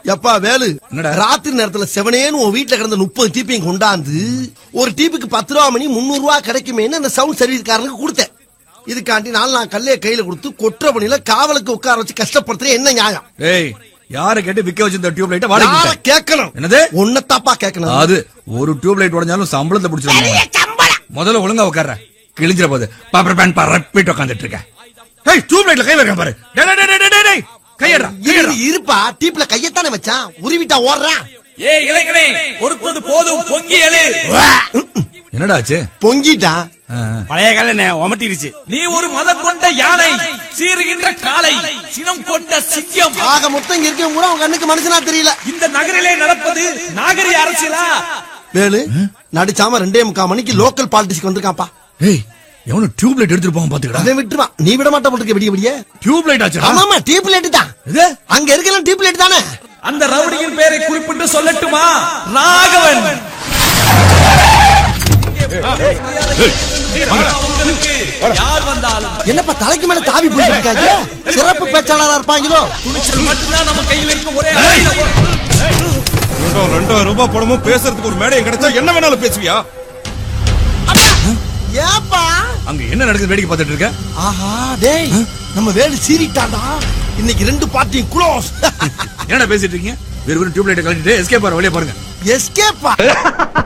எப்பா வேலு என்னடா? ராத்திரி நேரத்துல செவனேன்னு உன் வீட்டுல கிடந்த முப்பது டீப்பையும் கொண்டாந்து ஒரு டீப்புக்கு பத்து ரூபா மணி முந்நூறு ரூபா கிடைக்குமேன்னு அந்த சவுண்ட் சர்வீஸ்காரனுக்கு கொடுத்தேன் இதுக்காண்டி நாலு நான் கல்லைய கையில கொடுத்து கொற்ற பணியில காவலுக்கு உட்கார வச்சு கஷ்டப்படுத்துறது என்ன நியாயம் ஏய் யார கேட்டு விக்க வச்சிருந்த டியூப் லைட்ட வாடகை யார கொடுத்த? கேட்கணும் என்னது உன்னத்தாப்பா கேட்கணும் அது ஒரு டியூப் லைட் உடைஞ்சாலும் சம்பளத்தை பிடிச்சிருவாங்க முதல்ல ஒழுங்கா உட்கார்ற கிழிஞ்சிர போது பாப்பர் பேன் பரப்பிட்டு உட்காந்துட்டு இருக்க ஏய் டியூப் லைட்ல கை வைக்க பாரு டேய், டேய், டேய், டேய், டேய், டேய். கையடா இரு, இருப்பா டீப்ல கையத்தானே வச்சான் உருவிட்டா ஓடுறான் ஏய் இளைஞனே பொறுத்தது போதும் பொங்கி எழு என்னடா ஆச்சு பொங்கிட்டான் ஆ, ஆ. பழைய கால உமட்டிருச்சு நீ ஒரு மதம் கொண்ட யானை சீறுகின்ற காளை சினம் கொண்ட சிங்கம் ஆக மொத்தம் இங்க இருக்கவங்க கூட உங்க கண்ணுக்கு மனுஷனா தெரியல இந்த நகரிலே நடப்பது நாகரிக அரசியலா வேலு நடிச்சாம ரெண்டே முக்கால் மணிக்கு லோக்கல் பாலிட்டிக்ஸ்க்கு வந்திருக்கான்ப்பா ஏய் எவனும் டியூப் லைட் எடுத்துட்டு போவான் பாத்துக்கடா அவன் விட்டுருவான் நீ விட மாட்ட போட்டுருக்க விடிய விடிய டியூப் லைட் ஆச்சுடா ஆமாமா டீப் லைட் தான் இது அங்க இருக்கலாம் டீப் லைட் தானே அந்த ரவுடியின் பெயரை குறிப்பிட்டு சொல்லட்டுமா ராகவன் உங்களுக்கு யார் வந்தாலும் என்னப்பா தலைக்கு மேல தாவி போயிருக்காங்க சிறப்பு பேச்சாளரா இருப்பாங்களோ துணிச்சல் மட்டும்தான் நம்ம கையில் இருக்கும் ஒரே ஆயுதம். ரெண்டாயிரம் ரெண்டாயிரம் ரூபாய் பணமும் பேசுறதுக்கு ஒரு மேடை கிடைச்சா என்ன வேணாலும் பேசுவியா ஏப்பா அங்க என்ன நடக்குது வேடிக்கை பார்த்துட்டு இருக்க ஆஹா டேய் நம்ம வேலு சீறிட்டாண்டா இன்னைக்கு ரெண்டு பார்ட்டியும் க்ளோஸ் என்னடா பேசிட்டு இருக்கீங்க வெறும் டியூப் லைட்டை கழட்டிட்டு எஸ்கேப் ஆற வெளியே பாருங்க எஸ்கேப்பா